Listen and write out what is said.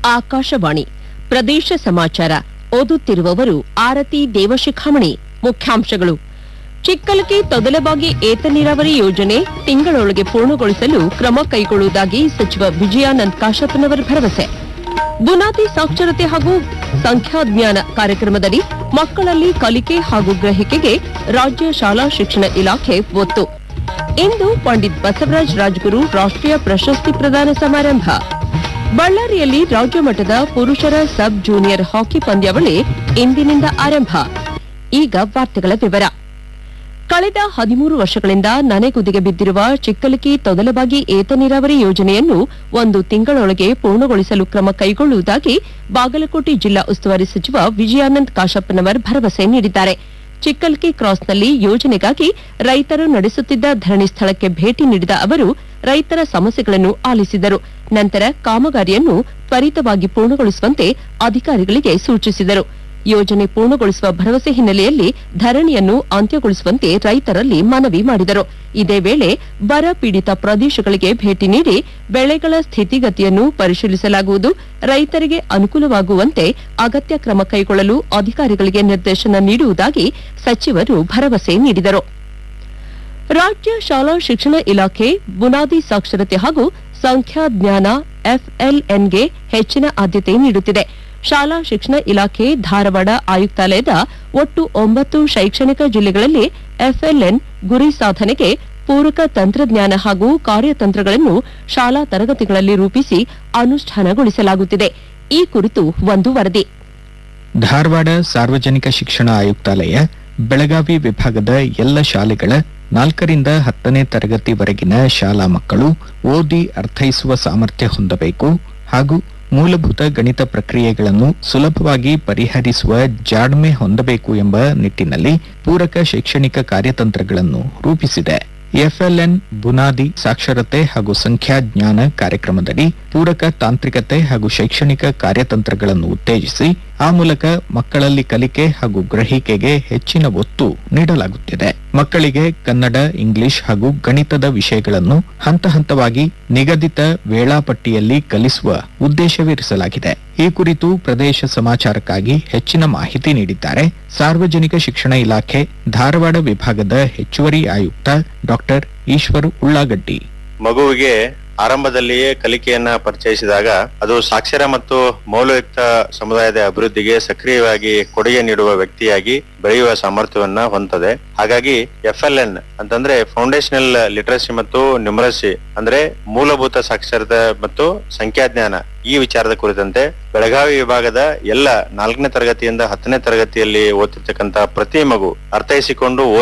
ಆಕಾಶವಾಣಿ ಪ್ರದೇಶ ಸಮಾಚಾರ ಓದುತ್ತಿರುವವರು ಆರತಿ ದೇವಶಿಖಾಮಣಿ ಮುಖ್ಯಾಂಶಗಳು ಚಿಕ್ಕಲಗಿ ತೊದಲಬಾಗಿ ಏತ ನೀರಾವರಿ ಯೋಜನೆ ತಿಂಗಳೊಳಗೆ ಪೂರ್ಣಗೊಳಿಸಲು ಕ್ರಮ ಕೈಗೊಳ್ಳುವುದಾಗಿ ಸಚಿವ ವಿಜಯಾನಂದ್ ಕಾಶಪ್ಪನವರ ಭರವಸೆ ಬುನಾದಿ ಸಾಕ್ಷರತೆ ಹಾಗೂ ಸಂಖ್ಯಾಜ್ಞಾನ ಕಾರ್ಯಕ್ರಮದಡಿ ಮಕ್ಕಳಲ್ಲಿ ಕಲಿಕೆ ಹಾಗೂ ಗ್ರಹಿಕೆಗೆ ರಾಜ್ಯ ಶಾಲಾ ಶಿಕ್ಷಣ ಇಲಾಖೆ ಒತ್ತು ಇಂದು ಪಂಡಿತ್ ಬಸವರಾಜ ರಾಜಗುರು ರಾಷ್ಟ್ರೀಯ ಪ್ರಶಸ್ತಿ ಪ್ರದಾನ ಸಮಾರಂಭ ಬಳ್ಳಾರಿಯಲ್ಲಿ ರಾಜ್ಯ ಮಟ್ಟದ ಪುರುಷರ ಸಬ್ ಜೂನಿಯರ್ ಹಾಕಿ ಪಂದ್ಯಾವಳಿ ಇಂದಿನಿಂದ ಆರಂಭ ಈಗ ವಾರ್ತೆಗಳ ವಿವರ ಕಳೆದ ಹದಿಮೂರು ವರ್ಷಗಳಿಂದ ನನೆಗುದಿಗೆ ಬಿದ್ದಿರುವ ಚಿಕ್ಕಲಕಿ ತೊದಲಬಾಗಿ ಏತ ನೀರಾವರಿ ಯೋಜನೆಯನ್ನು ಒಂದು ತಿಂಗಳೊಳಗೆ ಪೂರ್ಣಗೊಳಿಸಲು ಕ್ರಮ ಕೈಗೊಳ್ಳುವುದಾಗಿ ಬಾಗಲಕೋಟೆ ಜಿಲ್ಲಾ ಉಸ್ತುವಾರಿ ಸಚಿವ ವಿಜಯಾನಂದ್ ಕಾಶಪ್ಪನವರ್ ಭರವಸೆ ನೀಡಿದ್ದಾರೆ ಚಿಕ್ಕಲ್ಕಿ ಕ್ರಾಸ್ನಲ್ಲಿ ಯೋಜನೆಗಾಗಿ ರೈತರು ನಡೆಸುತ್ತಿದ್ದ ಧರಣಿ ಸ್ಥಳಕ್ಕೆ ಭೇಟಿ ನೀಡಿದ ಅವರು ರೈತರ ಸಮಸ್ಯೆಗಳನ್ನು ಆಲಿಸಿದರು ನಂತರ ಕಾಮಗಾರಿಯನ್ನು ತ್ವರಿತವಾಗಿ ಪೂರ್ಣಗೊಳಿಸುವಂತೆ ಅಧಿಕಾರಿಗಳಿಗೆ ಸೂಚಿಸಿದರು ಯೋಜನೆ ಪೂರ್ಣಗೊಳಿಸುವ ಭರವಸೆ ಹಿನ್ನೆಲೆಯಲ್ಲಿ ಧರಣಿಯನ್ನು ಅಂತ್ಯಗೊಳಿಸುವಂತೆ ರೈತರಲ್ಲಿ ಮನವಿ ಮಾಡಿದರು ಇದೇ ವೇಳೆ ಬರ ಪೀಡಿತ ಪ್ರದೇಶಗಳಿಗೆ ಭೇಟಿ ನೀಡಿ ಬೆಳೆಗಳ ಸ್ಥಿತಿಗತಿಯನ್ನು ಪರಿಶೀಲಿಸಲಾಗುವುದು ರೈತರಿಗೆ ಅನುಕೂಲವಾಗುವಂತೆ ಅಗತ್ಯ ಕ್ರಮ ಕೈಗೊಳ್ಳಲು ಅಧಿಕಾರಿಗಳಿಗೆ ನಿರ್ದೇಶನ ನೀಡುವುದಾಗಿ ಸಚಿವರು ಭರವಸೆ ನೀಡಿದರು ರಾಜ್ಯ ಶಾಲಾ ಶಿಕ್ಷಣ ಇಲಾಖೆ ಬುನಾದಿ ಸಾಕ್ಷರತೆ ಹಾಗೂ ಸಂಖ್ಯಾಜ್ಞಾನ ಎಫ್ಎಲ್ಎನ್ಗೆ ಹೆಚ್ಚಿನ ಆದ್ಯತೆ ನೀಡುತ್ತಿದೆ ಶಾಲಾ ಶಿಕ್ಷಣ ಇಲಾಖೆ ಧಾರವಾಡ ಆಯುಕ್ತಾಲಯದ ಒಟ್ಟು ಒಂಬತ್ತು ಶೈಕ್ಷಣಿಕ ಜಿಲ್ಲೆಗಳಲ್ಲಿ ಎಫ್ಎಲ್ಎನ್ ಗುರಿ ಸಾಧನೆಗೆ ಪೂರಕ ತಂತ್ರಜ್ಞಾನ ಹಾಗೂ ಕಾರ್ಯತಂತ್ರಗಳನ್ನು ಶಾಲಾ ತರಗತಿಗಳಲ್ಲಿ ರೂಪಿಸಿ ಅನುಷ್ಠಾನಗೊಳಿಸಲಾಗುತ್ತಿದೆ ಈ ಕುರಿತು ಒಂದು ವರದಿ ಧಾರವಾಡ ಸಾರ್ವಜನಿಕ ಶಿಕ್ಷಣ ಆಯುಕ್ತಾಲಯ ಬೆಳಗಾವಿ ವಿಭಾಗದ ಎಲ್ಲ ಶಾಲೆಗಳ ನಾಲ್ಕರಿಂದ ಹತ್ತನೇ ತರಗತಿವರೆಗಿನ ಶಾಲಾ ಮಕ್ಕಳು ಓದಿ ಅರ್ಥೈಸುವ ಸಾಮರ್ಥ್ಯ ಹೊಂದಬೇಕು ಹಾಗೂ ಮೂಲಭೂತ ಗಣಿತ ಪ್ರಕ್ರಿಯೆಗಳನ್ನು ಸುಲಭವಾಗಿ ಪರಿಹರಿಸುವ ಜಾಣ್ಮೆ ಹೊಂದಬೇಕು ಎಂಬ ನಿಟ್ಟಿನಲ್ಲಿ ಪೂರಕ ಶೈಕ್ಷಣಿಕ ಕಾರ್ಯತಂತ್ರಗಳನ್ನು ರೂಪಿಸಿದೆ ಎಫ್ಎಲ್ಎನ್ ಬುನಾದಿ ಸಾಕ್ಷರತೆ ಹಾಗೂ ಸಂಖ್ಯಾಜ್ಞಾನ ಕಾರ್ಯಕ್ರಮದಡಿ ಪೂರಕ ತಾಂತ್ರಿಕತೆ ಹಾಗೂ ಶೈಕ್ಷಣಿಕ ಕಾರ್ಯತಂತ್ರಗಳನ್ನು ಉತ್ತೇಜಿಸಿ ಆ ಮೂಲಕ ಮಕ್ಕಳಲ್ಲಿ ಕಲಿಕೆ ಹಾಗೂ ಗ್ರಹಿಕೆಗೆ ಹೆಚ್ಚಿನ ಒತ್ತು ನೀಡಲಾಗುತ್ತಿದೆ ಮಕ್ಕಳಿಗೆ ಕನ್ನಡ ಇಂಗ್ಲಿಷ್ ಹಾಗೂ ಗಣಿತದ ವಿಷಯಗಳನ್ನು ಹಂತ ಹಂತವಾಗಿ ನಿಗದಿತ ವೇಳಾಪಟ್ಟಿಯಲ್ಲಿ ಕಲಿಸುವ ಉದ್ದೇಶವಿರಿಸಲಾಗಿದೆ ಈ ಕುರಿತು ಪ್ರದೇಶ ಸಮಾಚಾರಕ್ಕಾಗಿ ಹೆಚ್ಚಿನ ಮಾಹಿತಿ ನೀಡಿದ್ದಾರೆ ಸಾರ್ವಜನಿಕ ಶಿಕ್ಷಣ ಇಲಾಖೆ ಧಾರವಾಡ ವಿಭಾಗದ ಹೆಚ್ಚುವರಿ ಆಯುಕ್ತ ಡಾಕ್ಟರ್ ಈಶ್ವರ್ ಉಳ್ಳಾಗಡ್ಡಿ ಮಗುವಿಗೆ ಆರಂಭದಲ್ಲಿಯೇ ಕಲಿಕೆಯನ್ನ ಪರಿಚಯಿಸಿದಾಗ ಅದು ಸಾಕ್ಷರ ಮತ್ತು ಮೌಲ್ಯಯುಕ್ತ ಸಮುದಾಯದ ಅಭಿವೃದ್ಧಿಗೆ ಸಕ್ರಿಯವಾಗಿ ಕೊಡುಗೆ ನೀಡುವ ವ್ಯಕ್ತಿಯಾಗಿ ಬೆಳೆಯುವ ಸಾಮರ್ಥ್ಯವನ್ನ ಹೊಂದದೆ ಹಾಗಾಗಿ ಎಫ್ ಎಲ್ ಎನ್ ಅಂತಂದ್ರೆ ಫೌಂಡೇಶನಲ್ ಲಿಟರಸಿ ಮತ್ತು ನ್ಯೂಮರಸಿ ಅಂದ್ರೆ ಮೂಲಭೂತ ಸಾಕ್ಷರತೆ ಮತ್ತು ಸಂಖ್ಯಾಜ್ಞಾನ ಈ ವಿಚಾರದ ಕುರಿತಂತೆ ಬೆಳಗಾವಿ ವಿಭಾಗದ ಎಲ್ಲ ನಾಲ್ಕನೇ ತರಗತಿಯಿಂದ ಹತ್ತನೇ ತರಗತಿಯಲ್ಲಿ ಓದ್ತಿರ್ತಕ್ಕಂತ ಪ್ರತಿ ಮಗು ಅರ್ಥೈಸಿಕೊಂಡು